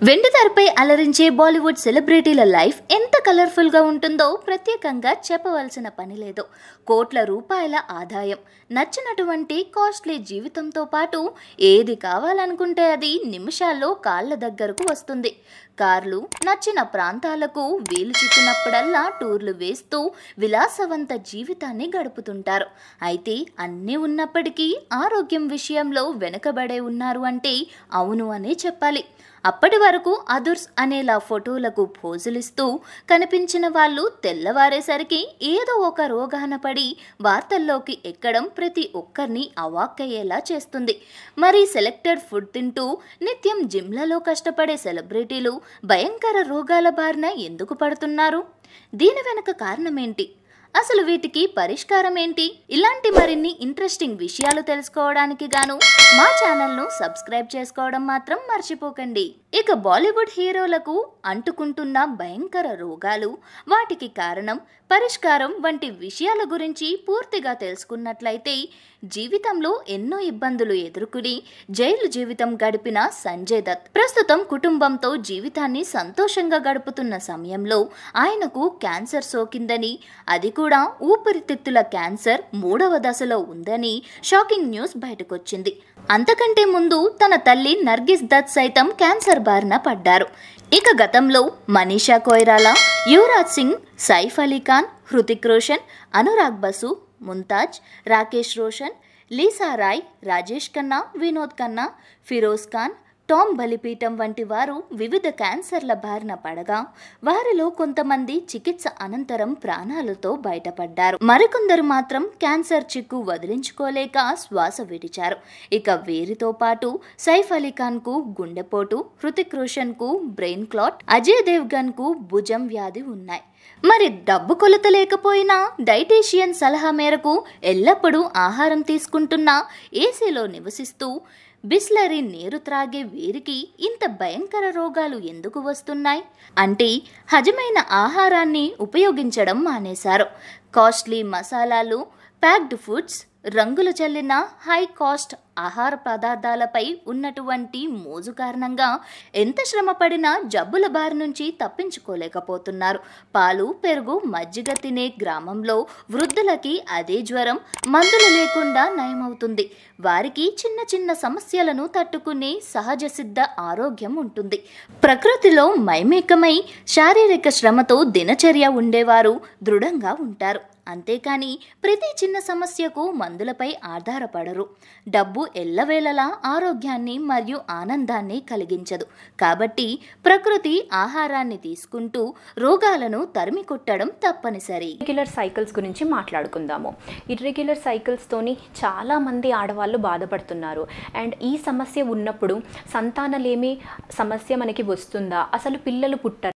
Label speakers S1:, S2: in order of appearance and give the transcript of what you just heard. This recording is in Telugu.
S1: వెండితెరపై అలరించే బాలీవుడ్ సెలబ్రిటీల లైఫ్ ఎంత కలర్ఫుల్గా ఉంటుందో ప్రత్యేకంగా చెప్పవలసిన పని లేదు కోట్ల రూపాయల ఆదాయం నచ్చినటువంటి కాస్ట్లీ జీవితంతో పాటు ఏది కావాలనుకుంటే అది నిమిషాల్లో కాళ్ళ దగ్గరకు వస్తుంది కార్లు నచ్చిన ప్రాంతాలకు వీలు చిక్కినప్పుడల్లా టూర్లు వేస్తూ విలాసవంత జీవితాన్ని గడుపుతుంటారు అయితే అన్నీ ఉన్నప్పటికీ ఆరోగ్యం విషయంలో వెనుకబడే ఉన్నారు అంటే అవును అనే చెప్పాలి అప్పటి వరకు అదుర్స్ అనేలా ఫోటోలకు పోజులిస్తూ కనిపించిన వాళ్ళు తెల్లవారేసరికి ఏదో ఒక రోగాన పడి వార్తల్లోకి ఎక్కడం ప్రతి ఒక్కరిని అవాక్కయ్యేలా చేస్తుంది మరి సెలెక్టెడ్ ఫుడ్ తింటూ నిత్యం జిమ్లలో కష్టపడే సెలబ్రిటీలు భయంకర రోగాల బారిన ఎందుకు పడుతున్నారు దీని వెనుక కారణమేంటి అసలు వీటికి పరిష్కారం ఏంటి ఇలాంటి మరిన్ని ఇంట్రెస్టింగ్ విషయాలు తెలుసుకోవడానికి గాను మా ఛానల్ను సబ్స్క్రైబ్ చేసుకోవడం మాత్రం మర్చిపోకండి ఇక బాలీవుడ్ హీరోలకు అంటుకుంటున్న భయంకర రోగాలు వాటికి కారణం పరిష్కారం వంటి విషయాల గురించి పూర్తిగా తెలుసుకున్నట్లయితే జీవితంలో ఎన్నో ఇబ్బందులు ఎదుర్కొని జైలు జీవితం గడిపిన సంజయ్ దత్ ప్రస్తుతం కుటుంబంతో జీవితాన్ని సంతోషంగా గడుపుతున్న సమయంలో ఆయనకు క్యాన్సర్ సోకిందని అది కూడా ఊపిరితిత్తుల క్యాన్సర్ మూడవ దశలో ఉందని షాకింగ్ న్యూస్ బయటకొచ్చింది అంతకంటే ముందు తన తల్లి నర్గిస్ దత్ సైతం క్యాన్సర్ బారిన పడ్డారు ఇక గతంలో మనీషా కొయిరాలా యువరాజ్ సింగ్ సైఫ్ అలీ ఖాన్ హృతిక్ రోషన్ అనురాగ్ బసు ముంతాజ్ రాకేష్ రోషన్ లీసా రాయ్ రాజేష్ ఖన్నా వినోద్ ఖన్నా ఫిరోజ్ ఖాన్ టామ్ బలిపీఠం వంటి వారు వివిధ క్యాన్సర్ల బారిన పడగా వారిలో కొంతమంది చికిత్స అనంతరం ప్రాణాలతో బయటపడ్డారు మరికొందరు మాత్రం క్యాన్సర్ చిక్కు వదిలించుకోలేక శ్వాస విడిచారు ఇక వీరితో పాటు సైఫ్ అలీ ఖాన్ కు గుండెపోటు హృతిక్ రోషన్ కు బ్రెయిన్ క్లాట్ అజయ్ దేవ్గన్ కు భుజం వ్యాధి ఉన్నాయి మరి డబ్బు కొలత లేకపోయినా డైటీషియన్ సలహా మేరకు ఎల్లప్పుడూ ఆహారం తీసుకుంటున్నా ఏసీలో నివసిస్తూ బిస్లరీ నీరు త్రాగే వీరికి ఇంత భయంకర రోగాలు ఎందుకు వస్తున్నాయి అంటే హజమైన ఆహారాన్ని ఉపయోగించడం మానేశారు కాస్ట్లీ మసాలాలు ప్యాక్డ్ ఫుడ్స్ రంగులు చల్లిన హై కాస్ట్ ఆహార పదార్థాలపై ఉన్నటువంటి మోజు కారణంగా ఎంత శ్రమ పడినా జబ్బుల బారి నుంచి తప్పించుకోలేకపోతున్నారు పాలు పెరుగు మజ్జిగ తినే గ్రామంలో వృద్ధులకి అదే జ్వరం మందులు లేకుండా నయమవుతుంది వారికి చిన్న చిన్న సమస్యలను తట్టుకునే సహజ సిద్ధ ఆరోగ్యం ఉంటుంది ప్రకృతిలో మైమేకమై శారీరక శ్రమతో దినచర్య ఉండేవారు దృఢంగా ఉంటారు అంతేకాని ప్రతి చిన్న సమస్యకు మందులపై ఆధారపడరు డబ్బు ఎల్లవేళలా ఆరోగ్యాన్ని మరియు ఆనందాన్ని కలిగించదు కాబట్టి ప్రకృతి ఆహారాన్ని తీసుకుంటూ రోగాలను తరిమి కొట్టడం తప్పనిసరి
S2: ఇర్రెగ్యులర్ సైకిల్స్ గురించి మాట్లాడుకుందాము ఇర్రెగ్యులర్ సైకిల్స్తోని చాలామంది ఆడవాళ్ళు బాధపడుతున్నారు అండ్ ఈ సమస్య ఉన్నప్పుడు సంతానలేమి సమస్య మనకి వస్తుందా అసలు పిల్లలు పుట్టరు